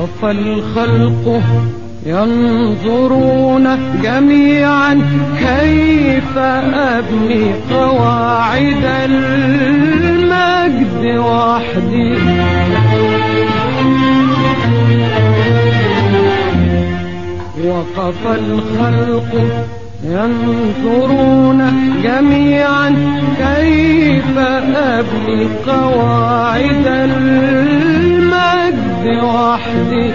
وقف الخلق ينظرون جميعا كيف أبني قواعد المجد وحدي وقف الخلق ينظرون جميعا كيف أبني قواعد المجد وحدي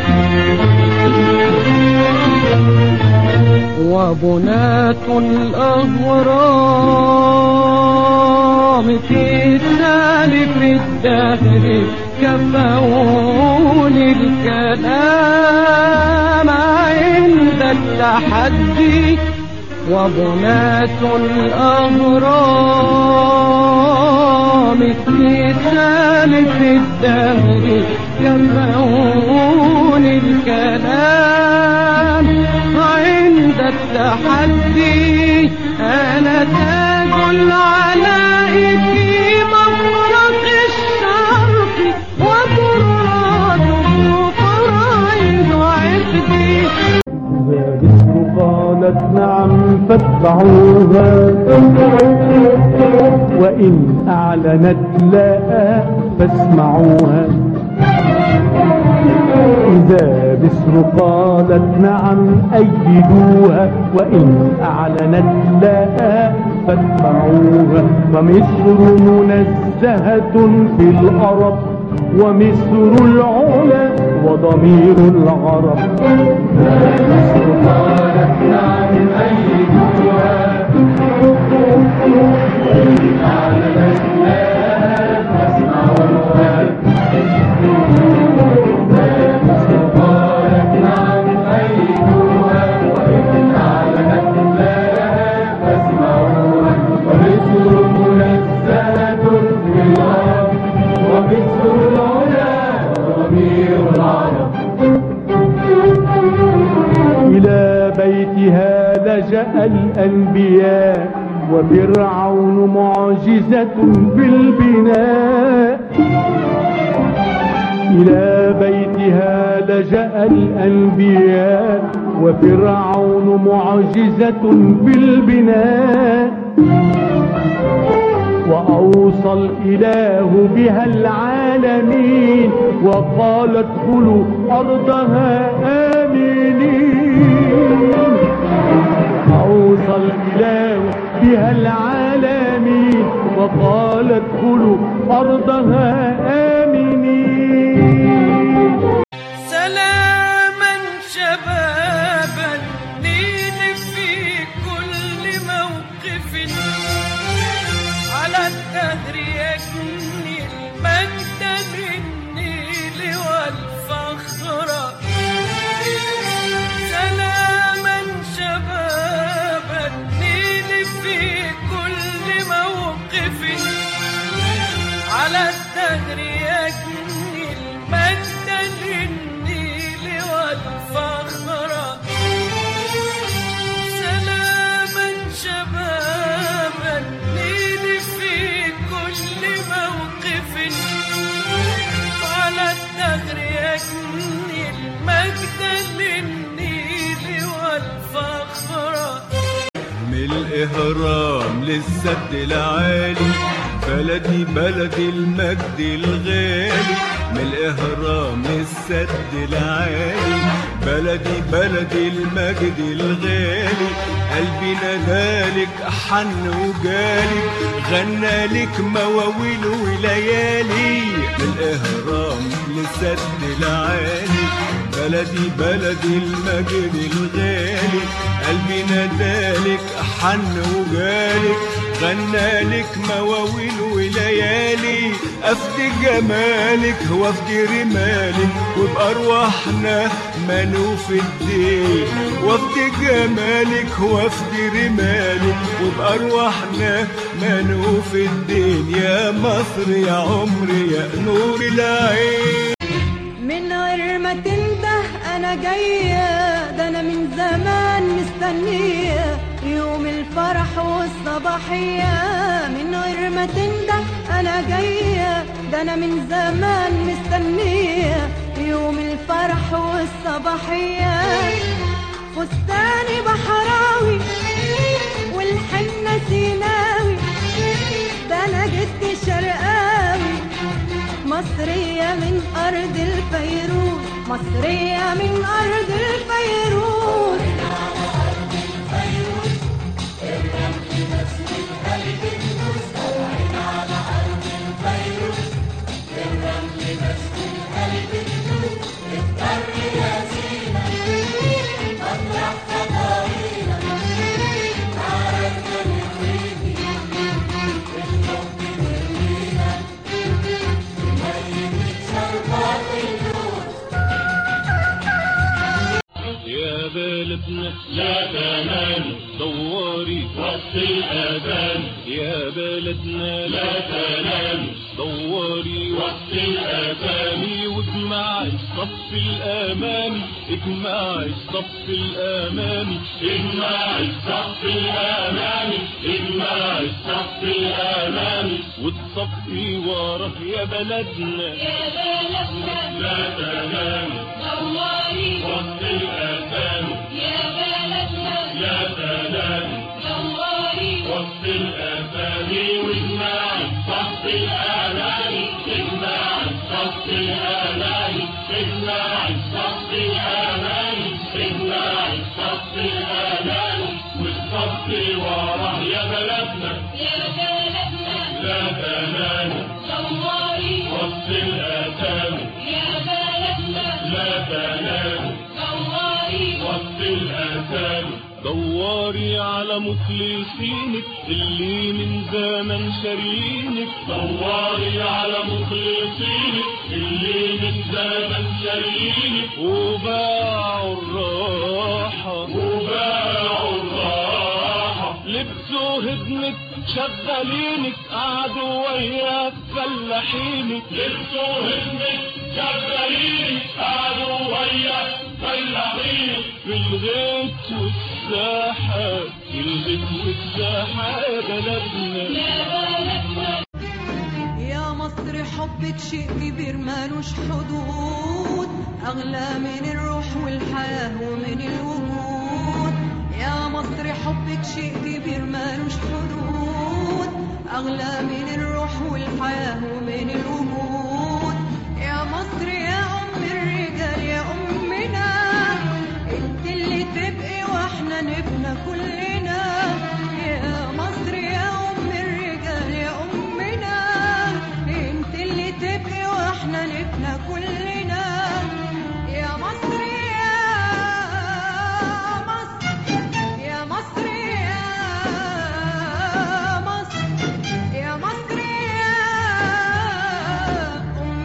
وبناة الأهرام في سالف الدهر كفوني الكلام عند التحدي وبناة الأهرام في سالف الدهر كفون الكلام عند التحدي أنا تاج العلاء في مفرق الشرق وبراده فرائض عقدي بسم قالت نعم فاتبعوها وإن أعلنت لا فاسمعوها إذا بسر قالت نعم أيدوها وإن أعلنت لا فاتبعوها ومصر منزهة في الأرب ومصر العلا وضمير العرب مصر قالت نعم أيدوها وإن أعلنت لا فاسمعوها إلى بيتها لجأ الأنبياء وفرعون معجزة في البناء إلى بيتها لجأ الأنبياء وفرعون معجزة في البناء وأوصى الإله بها العالمين وقال ادخلوا أرضها آمنين أوصى الإله بها العالمين وقال ادخلوا أرضها آمنين سلاما شبابا لين في كل موقف على الدهر يجني المجد بالنيل والفخر سلاما شبابا لين في كل موقف على الدهر يجني المجد للنيل والفخر سلاما شبابا لين في كل موقف على الدهر يجني المجد للنيل والفخر من الإهرام للسد العالي بلدي بلدي المجد الغالي من الإهرام للسد العالي بلدي بلدي المجد الغالي قلبي نادالك حن وجالي غنى لك مواويل وليالي من الإهرام للسد العالي بلدي بلدي المجد الغالي قلبي نادالك حن وجالك غنى لك مواويل وليالي افدي جمالك وافدي رمالك وبارواحنا منوف الدين وافدي جمالك وافدي رمالك وبارواحنا منوف الدين يا مصر يا عمري يا نور العين من غير ما تنده انا جايه ده انا من زمان مستنيه يوم الفرح والصباحيه من غير ما تنده انا جايه ده انا من زمان مستنيه يوم الفرح والصباحية فستاني بحراوي والحنة سيناوي ده أنا جدي شرقاوي مصرية من أرض الفيروز مصرية من أرض الفيروز يا بلدنا لا تنام دوري وقت الأذان يا بلدنا لا تنام دوري وقت الأذان واجمع الصف الأمامي اجمع الصف الأمامي اجمع الصف الأمامي اجمع الصف الأمامي والصف وراه يا بلدنا يا بلدنا لا تنام دواري وقت الأذان يا بلدنا يا سلام دواري وقت الأغاني واجمع الصف الأغاني اجمع الصف الأغاني اجمع الصف الأغاني اجمع الصف الأغاني والصف وراه يا بلدنا يا بلدنا لا تنام دواري وقت الأذان يا بلدنا لا تنام دواري وقت الأذان دوري على مخلصينك اللي من زمن شارينك دوري على مخلصينك اللي من زمن شارينك وباعوا الراحة وباعوا الراحة لبسوا هدمة شغالينك قعدوا ويا فلاحينك لبسوا هدمة شغالينك قعدوا ويا فلاحينك في الغيط والساحة في الغيط والساحة يا بلدنا يا بلدنا يا مصر حبك شيء كبير مالوش حدود أغلى من الروح والحياة ومن الوجود يا مصر حبك شيء كبير مالوش حدود أغلى من الروح والحياة ومن الوجود يا مصر يا أم الرجال يا أمنا انت اللي تبقي واحنا نبنى كلنا يا مصر يا أم الرجال يا أمنا انت اللي تبقي واحنا نبنى كلنا يا مصر يا مصر يا مصر يا مصر يا مصر يا أم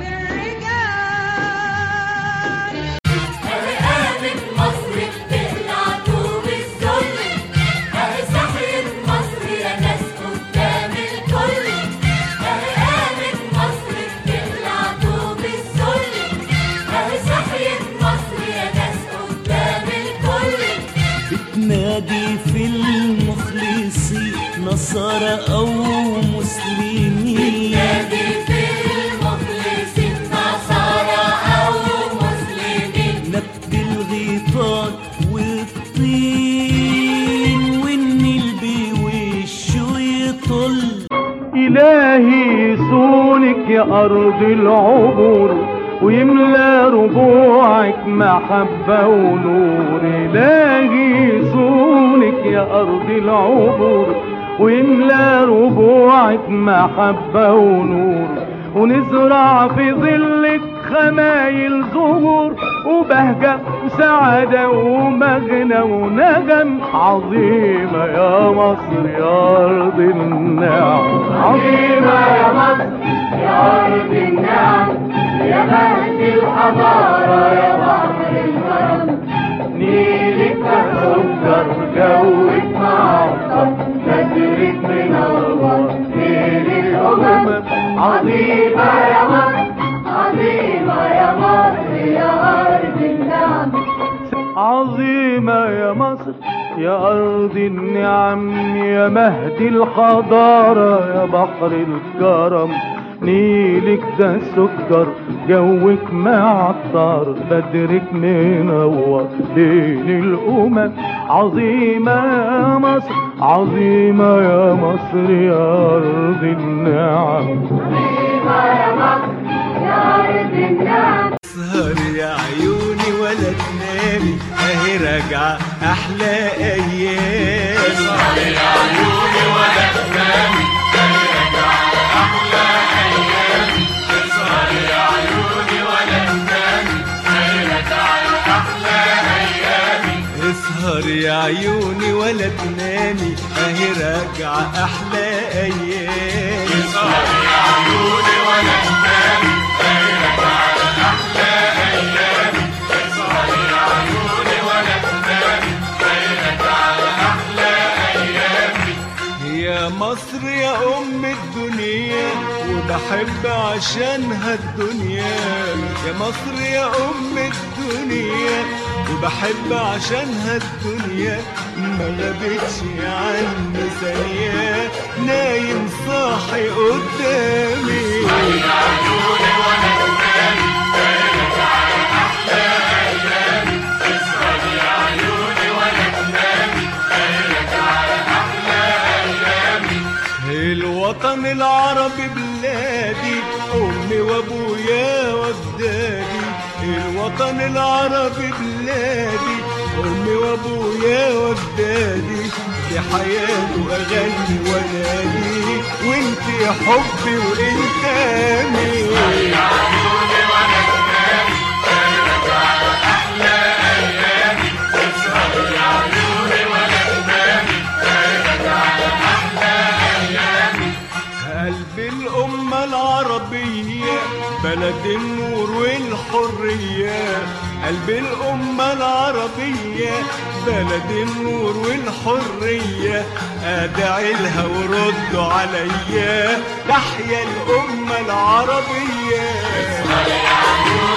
الرجال قامت مصر بتقلع طوب الذل اهي سحرة مصر يا ناس قدام الكل اهي قامت مصر بتقلع طوب الذل اهي سحرة مصر يا ناس قدام الكل بتنادي في المخلصين نصارى أو مسلمين نادي في المخلصين نصارى او مسلمين نبت الغيطان والطين والنيل بوشه يطل إلهي صونك يا أرض العبور ويملى ربوعك محبة ونور إلهي صونك يا أرض العبور ويملى ربوعك محبة ونور ونزرع في ظلك خمايل زهور وبهجة وسعادة ومغنى ونغم عظيمة يا مصر يا أرض النعم عظيمة يا مصر يا أرض النعم يا مهد الحضارة يا بحر الكرم نيلك سكر جوك معطر نزلك منور نيل الأمم عظيمة يا مصر عظيمة يا مصر يا أرض النعم عظيمة يا مصر يا أرض النعم يا مهد الحضارة يا بحر الكرم نيلك ده سكر جوك معطر بدرك منور بين الأمم عظيمة يا مصر عظيمة يا مصر يا أرض النعم اسهر يا عيوني ولا تنامي اهي راجعة احلى ايام اسهر يا عيوني ولا تنامي اهي راجعة احلى ايام اسهر يا عيوني ولا تنامي اهي راجعة احلى ايام اسهر يا عيوني ولا تنامي اهي راجعة احلى ايام اسهر يا عيوني ولا تنامي اهي راجعة احلى ايام اسهر يا عيوني ولا تنامي اهي راجعة احلى ايام يا مصر يا ام الدنيا وبحب عشانها الدنيا يا مصر يا ام الدنيا وبحب عشانها الدنيا ما غابتش عني ثانية نايم صاحي قدامي الوطن العربي بلادي امي وابويا واجدادي الوطن العربي بلادي امي وابويا واجدادي دي حياته اغني وانادي وانت يا حبي وانت امي قلب الأمة العربية بلد النور والحرية قلب الأمة العربية بلد النور والحرية أدعي لها وردوا عليا تحيا الأمة العربية